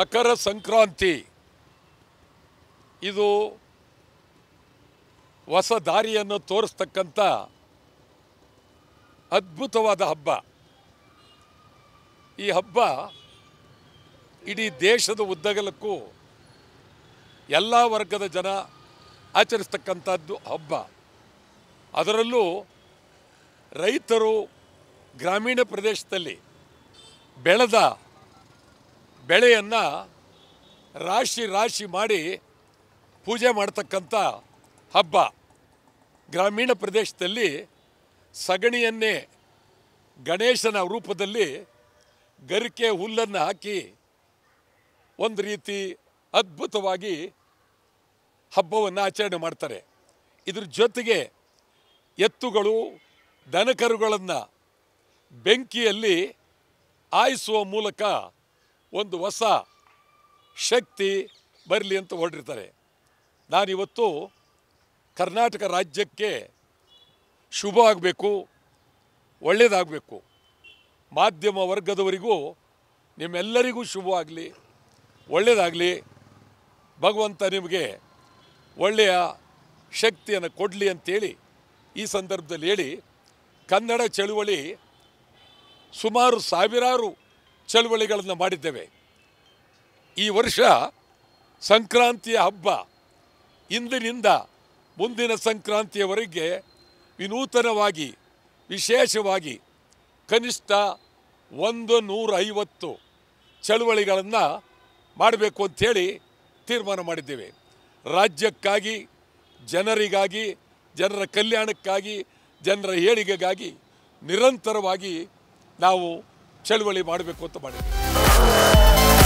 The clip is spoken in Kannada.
ಮಕರ ಸಂಕ್ರಾಂತಿ ಇದು ಹೊಸ ದಾರಿಯನ್ನು ತೋರಿಸ್ತಕ್ಕಂಥ ಅದ್ಭುತವಾದ ಹಬ್ಬ ಈ ಹಬ್ಬ ಇಡೀ ದೇಶದ ಉದ್ದಗಲಕ್ಕೂ ಎಲ್ಲ ವರ್ಗದ ಜನ ಆಚರಿಸ್ತಕ್ಕಂಥದ್ದು ಹಬ್ಬ ಅದರಲ್ಲೂ ರೈತರು ಗ್ರಾಮೀಣ ಪ್ರದೇಶದಲ್ಲಿ ಬೆಳೆದ ಬೆಳೆಯನ್ನು ರಾಶಿ ರಾಶಿ ಮಾಡಿ ಪೂಜೆ ಮಾಡ್ತಕ್ಕಂಥ ಹಬ್ಬ ಗ್ರಾಮೀಣ ಪ್ರದೇಶದಲ್ಲಿ ಸಗಣಿಯನ್ನೇ ಗಣೇಶನ ರೂಪದಲ್ಲಿ ಗರಿಕೆ ಹುಲ್ಲನ್ನು ಹಾಕಿ ಒಂದು ರೀತಿ ಅದ್ಭುತವಾಗಿ ಹಬ್ಬವನ್ನು ಆಚರಣೆ ಮಾಡ್ತಾರೆ ಇದ್ರ ಜೊತೆಗೆ ಎತ್ತುಗಳು ದನಕರುಗಳನ್ನು ಬೆಂಕಿಯಲ್ಲಿ ಆಯಿಸುವ ಮೂಲಕ ಒಂದು ಹೊಸ ಶಕ್ತಿ ಬರಲಿ ಅಂತ ಹೊರಟಿರ್ತಾರೆ ನಾನಿವತ್ತು ಕರ್ನಾಟಕ ರಾಜ್ಯಕ್ಕೆ ಶುಭ ಆಗಬೇಕು ಒಳ್ಳೆಯದಾಗಬೇಕು ಮಾಧ್ಯಮ ವರ್ಗದವರಿಗೂ ನಿಮ್ಮೆಲ್ಲರಿಗೂ ಶುಭವಾಗಲಿ ಒಳ್ಳೆಯದಾಗಲಿ ಭಗವಂತ ನಿಮಗೆ ಒಳ್ಳೆಯ ಶಕ್ತಿಯನ್ನು ಕೊಡಲಿ ಅಂತೇಳಿ ಈ ಸಂದರ್ಭದಲ್ಲಿ ಹೇಳಿ ಕನ್ನಡ ಚಳುವಳಿ ಸುಮಾರು ಸಾವಿರಾರು ಚಳುವಳಿಗಳನ್ನು ಮಾಡಿದ್ದೇವೆ ಈ ವರ್ಷ ಸಂಕ್ರಾಂತಿಯ ಹಬ್ಬ ಇಂದಿನಿಂದ ಮುಂದಿನ ಸಂಕ್ರಾಂತಿಯವರೆಗೆ ವಿನೂತನವಾಗಿ ವಿಶೇಷವಾಗಿ ಕನಿಷ್ಠ ಒಂದು ನೂರ ಐವತ್ತು ಚಳುವಳಿಗಳನ್ನು ಮಾಡಬೇಕು ಅಂಥೇಳಿ ತೀರ್ಮಾನ ಮಾಡಿದ್ದೇವೆ ರಾಜ್ಯಕ್ಕಾಗಿ ಜನರಿಗಾಗಿ ಜನರ ಕಲ್ಯಾಣಕ್ಕಾಗಿ ಜನರ ಏಳಿಗೆಗಾಗಿ ನಿರಂತರವಾಗಿ ನಾವು ಚಳುವಳಿ ಮಾಡಬೇಕು ಅಂತ ಮಾಡಿದ್ದೇವೆ